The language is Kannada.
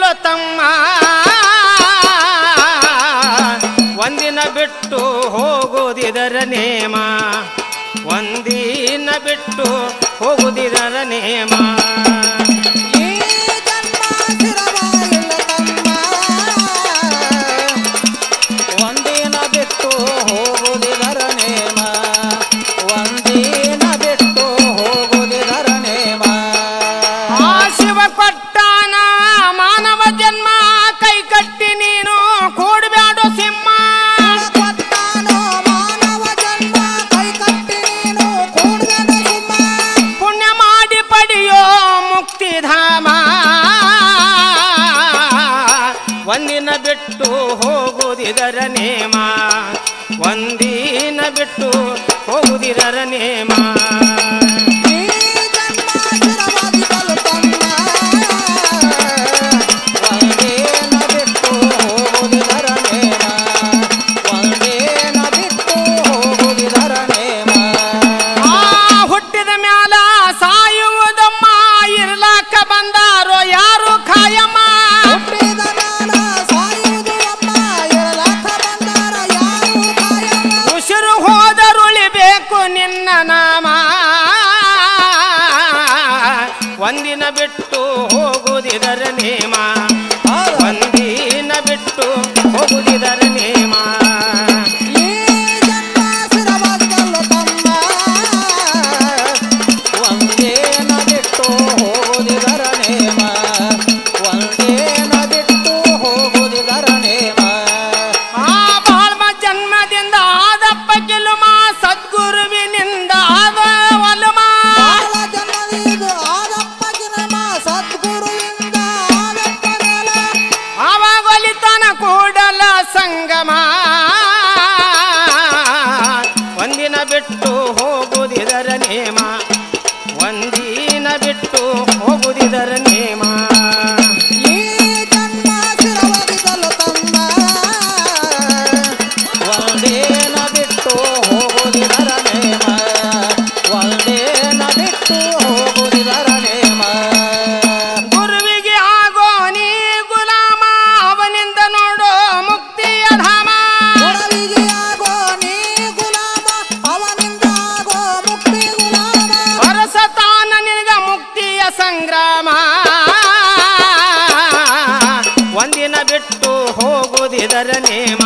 ಬದಿಯಲ್ಲೋ ತಮ್ಮ ಒಂದಿನ ಬಿಟ್ಟು ಹೋಗುವುದಿದರ ನೇಮ ಒಂದಿನ ಬಿಟ್ಟು ಹೋಗುವುದಿದರ ನೇಮ ಈ ಜನ್ಮ ಸ್ಥಿರವಾಗಿಲ್ಲ ತಮ್ಮ ಒಂದಿನ ಬಿಟ್ಟು ಹೋಗುವುದಿದರ ನೇಮ ಒಂದಿನ ಬಿಟ್ಟು ಹೋಗುವುದಿದರ ನೇಮ ಆ ಶಿವ ಕೊಟ್ಟಾನ ಮಾನವ ಜನ್ಮ ಕೈ ಕಟ್ಟಿ ನೀನು ಕೂಡಬ್ಯಾಡೋ ಸಿಂಹ ಕೊಟ್ಟಾನೋ ಮಾನವ ಜನ್ಮ ಕೈ ಕಟ್ಟಿ ನೀನು ಕೂಡ್ಬೇಡ ಸುಮ್ಮ ಪುಣ್ಯ ಮಾಡಿ ಪಡೆಯೋ ಮುಕ್ತಿಧಾಮ ಒಂದಿನ ಬಿಟ್ಟು ಹೋಗುವುದಿದರ ನೇಮ ಒಂದಿನ ಬಿಟ್ಟು ಹೋಗುವುದಿದರ ನೇಮ ಈ ಜನ್ಮ ಸ್ಥಿರವಾಗಿರಲು ತಮ್ಮ ಒಂದೇನ ಬಿಟ್ಟು ಹೋಗುವುದಿದರ ನೇಮ ಒಂದೇನ ಬಿಟ್ಟು ಹೋಗುವುದಿದರ ನೇಮ ಆ ಹುಟ್ಟಿದ ಮ್ಯಾಲ ಸಾಯುವುದಮ್ಮ ಇರ್ಲಾಕ ಬಂದಾರೋ ಯಾರು ಖಾಯಮ್ಮ ಹುಟ್ಟಿದ ಮ್ಯಾಲ ಸಾಯುವುದು ಅಮ್ಮ ಇರಲಾಕ ಬಂದಾರ ಯಾರು ಕಾಯಮ್ಮ ಉಸಿರು ಹೋದರುಳಿಬೇಕು ನಿನ್ನ ನಾಮ ಒಂದಿನ ಬಿಟ್ಟು ಹೋಗುವುದಿದರ ನೇಮ ಒಂದಿನ ಬಿಟ್ಟು ಹೋಗುವುದಿದರ ನೇಮ ಈ ಜನ್ಮ ಸ್ಥಿರವಾಗಿರಲು ತಮ್ಮ ಒಂದೇನ ಬಿಟ್ಟು ಹೋಗುವುದಿದರ ನೇಮ ಒಂದೇನ ಬಿಟ್ಟು ಹೋಗುವುದಿದರ ನೇಮ ಆ ಬಾಳ್ಮ ಜನ್ಮದಿಂದ ಆದಪ್ಪ ಗೆಲುಮ ಸದ್ಗುರುವಿನಿಂದ ಆದ ಒಲುಮ ಬಾಳ ಜನ್ಮದಿದು ಆದಪ್ಪ ಜಿನಮ ಸದ್ಗುರುವಿಂದ ಆದಪ್ಪ ನೆಲ ಆವಾಗೊಲಿತನ ಕೂಡಲ ಸಂಗಮ ಒಂದಿನ ಬಿಟ್ಟು ಹೋಗುವುದಿದರ ನೇಮ ಒಂದಿನ ಬಿಟ್ಟು ಹೋಗುವುದಿದರ ನೇಮ ಈ ಜನ್ಮ ಸ್ಥಿರವಾಗಿರಲು ತಮ್ಮ ಒಂದೇನ ಬಿಟ್ಟು ಹೋಗುವುದಿದರ ನೇಮ ಒಂದೇನ ಬಿಟ್ಟು ಹೋಗುವುದಿದರ ನೇಮ ಗುರುವಿಗೆ ಆಗೋ ನೀ ಗುಲಾಮ ಅವನಿಂದ ನೋಡೋ ಮುಕ್ತಿಯ ಧಾಮ ಗುರವಿಗೆ ಆಗೋ ನೀ ಗುಲಾಮ ಅವನಿಂದ ಆಗೋ ಮುಕ್ತಿ ಗುಲಾಮ ಹೊರಸತಾನ ನಿನಗ ಮುಕ್ತಿಯ ಸಂಗ್ರಾಮ ಒಂದಿನ ಬಿಟ್ಟು ಹೋಗುವುದಿದರ ನೇಮ